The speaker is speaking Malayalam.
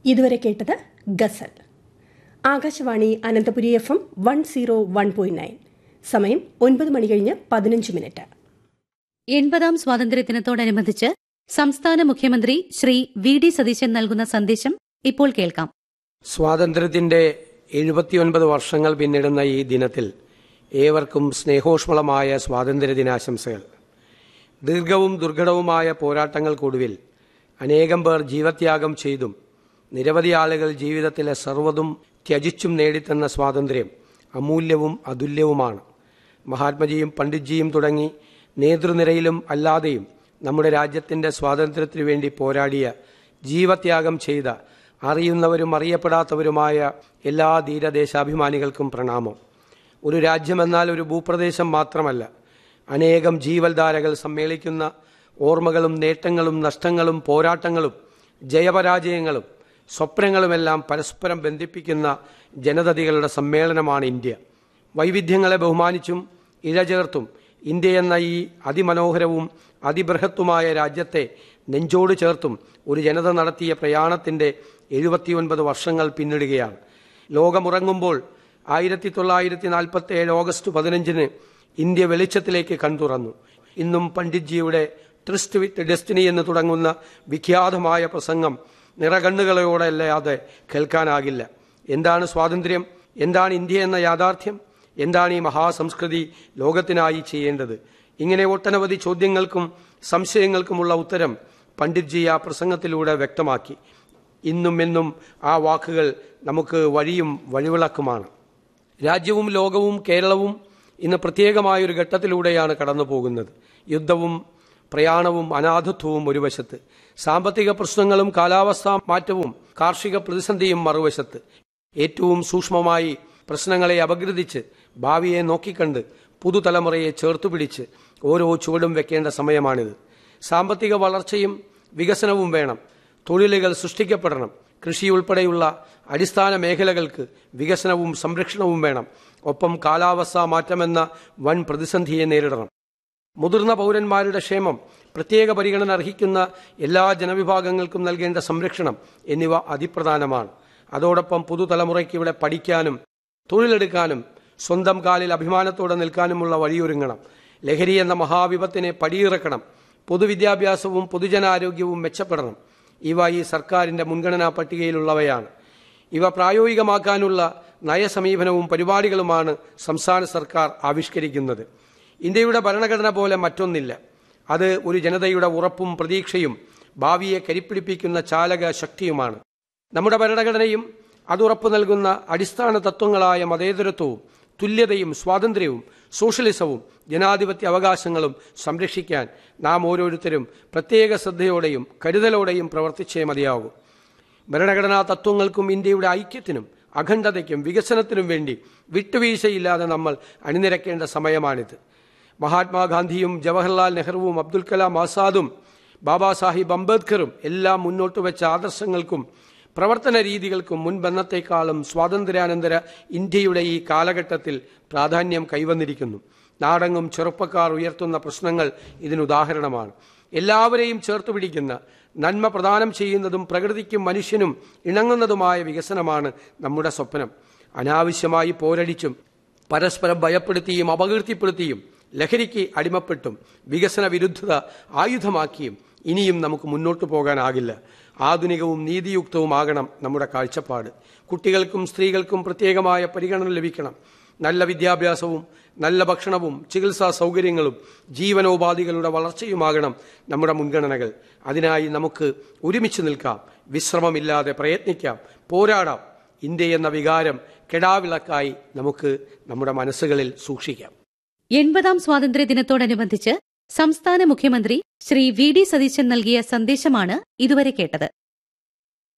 ഇതുവരെ കേട്ടത് ഗസൽ Akashvani Ananthapuri F M one zero one point nine സമയം ഒൻപത് മണി കഴിഞ്ഞ് പതിനഞ്ച് മിനിറ്റ് എൺപതാം സ്വാതന്ത്ര്യദിനത്തോടനുബന്ധിച്ച് സംസ്ഥാന മുഖ്യമന്ത്രി ശ്രീ വി ഡി സതീശൻ നൽകുന്ന സന്ദേശം ഇപ്പോൾ കേൾക്കാം സ്വാതന്ത്ര്യത്തിന്റെ എഴുപത്തിയൊൻപത് വർഷങ്ങൾ പിന്നിടുന്ന ഈ ദിനത്തിൽ ഏവർക്കും സ്നേഹോഷ്മളമായ സ്വാതന്ത്ര്യദിനാശംസകൾ ദീർഘവും ദുർഘടവുമായ പോരാട്ടങ്ങൾക്കൊടുവിൽ അനേകം പേർ ജീവത്യാഗം ചെയ്തും നിരവധി ആളുകൾ ജീവിതത്തിലെ സർവ്വതും ത്യജിച്ചും നേടിത്തന്ന സ്വാതന്ത്ര്യം അമൂല്യവും അതുല്യവുമാണ് മഹാത്മജിയും പണ്ഡിറ്റ്ജിയും തുടങ്ങി നേതൃനിരയിലും അല്ലാതെയും നമ്മുടെ രാജ്യത്തിന്റെ സ്വാതന്ത്ര്യത്തിനു വേണ്ടി പോരാടിയ ജീവത്യാഗം ചെയ്ത അറിയുന്നവരും അറിയപ്പെടാത്തവരുമായ എല്ലാ ധീരദേശാഭിമാനികൾക്കും പ്രണാമം ഒരു രാജ്യമെന്നാൽ ഒരു ഭൂപ്രദേശം മാത്രമല്ല അനേകം ജീവൽധാരകൾ സമ്മേളിക്കുന്ന ഓർമ്മകളും നേട്ടങ്ങളും നഷ്ടങ്ങളും പോരാട്ടങ്ങളും ജയപരാജയങ്ങളും സ്വപ്നങ്ങളുമെല്ലാം പരസ്പരം ബന്ധിപ്പിക്കുന്ന ജനതതികളുടെ സമ്മേളനമാണ് ഇന്ത്യ വൈവിധ്യങ്ങളെ ബഹുമാനിച്ചും ഇഴചേർത്തും ഇന്ത്യ എന്ന ഈ അതിമനോഹരവും അതിബൃഹത്തുമായ രാജ്യത്തെ നെഞ്ചോട് ചേർത്തും ഒരു ജനത നടത്തിയ പ്രയാണത്തിന്റെ എഴുപത്തിയൊൻപത് വർഷങ്ങൾ പിന്നിടുകയാണ് ലോകമുറങ്ങുമ്പോൾ ആയിരത്തി തൊള്ളായിരത്തി നാൽപ്പത്തി ഏഴ് ഓഗസ്റ്റ് പതിനഞ്ചിന് ഇന്ത്യ വെളിച്ചത്തിലേക്ക് കൺതുറന്നു ഇന്നും പണ്ഡിറ്റ്ജിയുടെ ട്രിസ്റ്റ് വിത്ത് ഡെസ്റ്റിനി എന്ന് തുടങ്ങുന്ന വിഖ്യാതമായ പ്രസംഗം നിറകണ്ണുകളോടെ അല്ലാതെ കേൾക്കാനാകില്ല എന്താണ് സ്വാതന്ത്ര്യം എന്താണ് ഇന്ത്യ എന്ന യാഥാർത്ഥ്യം എന്താണ് ഈ മഹാസംസ്കൃതി ലോകത്തിനായി ചെയ്യേണ്ടത് ഇങ്ങനെ ഒട്ടനവധി ചോദ്യങ്ങൾക്കും സംശയങ്ങൾക്കുമുള്ള ഉത്തരം പണ്ഡിറ്റ്ജി ആ പ്രസംഗത്തിലൂടെ വ്യക്തമാക്കി ഇന്നും എന്നും ആ വാക്കുകൾ നമുക്ക് വഴിയും വഴിവിളക്കുമാണ് രാജ്യവും ലോകവും കേരളവും ഇന്ന് പ്രത്യേകമായ ഒരു ഘട്ടത്തിലൂടെയാണ് കടന്നു പോകുന്നത് യുദ്ധവും പ്രയാണവും അനാഥത്വവും ഒരു വശത്ത് സാമ്പത്തിക പ്രശ്നങ്ങളും കാലാവസ്ഥാ മാറ്റവും കാർഷിക പ്രതിസന്ധിയും മറുവശത്ത് ഏറ്റവും സൂക്ഷ്മമായി പ്രശ്നങ്ങളെ അപഗ്രഥിച്ച് ഭാവിയെ നോക്കിക്കണ്ട് പുതുതലമുറയെ ചേർത്തുപിടിച്ച് ഓരോ ചുവടും വെക്കേണ്ട സമയമാണിത് സാമ്പത്തിക വളർച്ചയും വികസനവും വേണം തൊഴിലുകൾ സൃഷ്ടിക്കപ്പെടണം കൃഷി ഉൾപ്പെടെയുള്ള അടിസ്ഥാന മേഖലകൾക്ക് വികസനവും സംരക്ഷണവും വേണം ഒപ്പം കാലാവസ്ഥാ മാറ്റമെന്ന വൻ പ്രതിസന്ധിയെ നേരിടണം മുതിർന്ന പൗരന്മാരുടെ ക്ഷേമം പ്രത്യേക പരിഗണന അർഹിക്കുന്ന എല്ലാ ജനവിഭാഗങ്ങൾക്കും നൽകേണ്ട സംരക്ഷണം എന്നിവ അതിപ്രധാനമാണ് അതോടൊപ്പം പുതുതലമുറയ്ക്ക് ഇവിടെ പഠിക്കാനും തൊഴിലെടുക്കാനും സ്വന്തം കാലിൽ അഭിമാനത്തോടെ നിൽക്കാനുമുള്ള വഴിയൊരുങ്ങണം ലഹരി എന്ന മഹാവിപത്തിനെ പടിയിറക്കണം പൊതുവിദ്യാഭ്യാസവും പൊതുജനാരോഗ്യവും മെച്ചപ്പെടണം ഇവ ഈ സർക്കാരിന്റെ മുൻഗണനാ പട്ടികയിലുള്ളവയാണ് ഇവ പ്രായോഗികമാക്കാനുള്ള നയസമീപനവും പരിപാടികളുമാണ് സംസ്ഥാന സർക്കാർ ആവിഷ്കരിക്കുന്നത് ഇന്ത്യയുടെ ഭരണഘടന പോലെ മറ്റൊന്നില്ല അത് ഒരു ജനതയുടെ ഉറപ്പും പ്രതീക്ഷയും ഭാവിയെ കരിപ്പിടിപ്പിക്കുന്ന ചാലക ശക്തിയുമാണ് നമ്മുടെ ഭരണഘടനയും അത് ഉറപ്പു നൽകുന്ന അടിസ്ഥാന തത്വങ്ങളായ മതേതരത്വവും തുല്യതയും സ്വാതന്ത്ര്യവും സോഷ്യലിസവും ജനാധിപത്യ അവകാശങ്ങളും സംരക്ഷിക്കാൻ നാം ഓരോരുത്തരും പ്രത്യേക ശ്രദ്ധയോടെയും കരുതലോടെയും പ്രവർത്തിച്ചേ മതിയാകൂ ഭരണഘടനാ തത്വങ്ങൾക്കും ഇന്ത്യയുടെ ഐക്യത്തിനും അഖണ്ഡതയ്ക്കും വികസനത്തിനും വേണ്ടി വിട്ടുവീഴ്ചയില്ലാതെ നമ്മൾ അണിനിരക്കേണ്ട സമയമാണിത് മഹാത്മാഗാന്ധിയും ജവഹർലാൽ നെഹ്റുവും അബ്ദുൽ കലാം ആസാദും ബാബാ സാഹിബ് അംബേദ്കറും എല്ലാം മുന്നോട്ട് വെച്ച ആദർശങ്ങൾക്കും പ്രവർത്തന രീതികൾക്കും മുൻപെന്നത്തേക്കാളും സ്വാതന്ത്ര്യാനന്തര ഇന്ത്യയുടെ ഈ കാലഘട്ടത്തിൽ പ്രാധാന്യം കൈവന്നിരിക്കുന്നു നാടെങ്ങും ചെറുപ്പക്കാർ ഉയർത്തുന്ന പ്രശ്നങ്ങൾ ഇതിനുദാഹരണമാണ് എല്ലാവരെയും ചേർത്ത് പിടിക്കുന്ന നന്മ പ്രദാനം ചെയ്യുന്നതും പ്രകൃതിക്കും മനുഷ്യനും ഇണങ്ങുന്നതുമായ വികസനമാണ് നമ്മുടെ സ്വപ്നം അനാവശ്യമായി പോരടിച്ചും പരസ്പരം ഭയപ്പെടുത്തിയും അപകീർത്തിപ്പെടുത്തിയും ലഹരിക്ക് അടിമപ്പെട്ടും വികസന വിരുദ്ധത ആയുധമാക്കിയും ഇനിയും നമുക്ക് മുന്നോട്ടു പോകാനാകില്ല ആധുനികവും നീതിയുക്തവുമാകണം നമ്മുടെ കാഴ്ചപ്പാട് കുട്ടികൾക്കും സ്ത്രീകൾക്കും പ്രത്യേകമായ പരിഗണന ലഭിക്കണം നല്ല വിദ്യാഭ്യാസവും നല്ല ഭക്ഷണവും ചികിത്സാ സൗകര്യങ്ങളും ജീവനോപാധികളുടെ വളർച്ചയുമാകണം നമ്മുടെ മുൻഗണനകൾ അതിനായി നമുക്ക് ഒരുമിച്ച് നിൽക്കാം വിശ്രമമില്ലാതെ പ്രയത്നിക്കാം പോരാടാം ഇന്ത്യ എന്ന വികാരം കെടാവിളക്കായി നമുക്ക് നമ്മുടെ മനസ്സുകളിൽ സൂക്ഷിക്കാം എൺപതാം സ്വാതന്ത്ര്യദിനത്തോടനുബന്ധിച്ച് സംസ്ഥാന മുഖ്യമന്ത്രി ശ്രീ വി ഡി സതീശൻ നൽകിയ സന്ദേശമാണ് ഇതുവരെ കേട്ടത്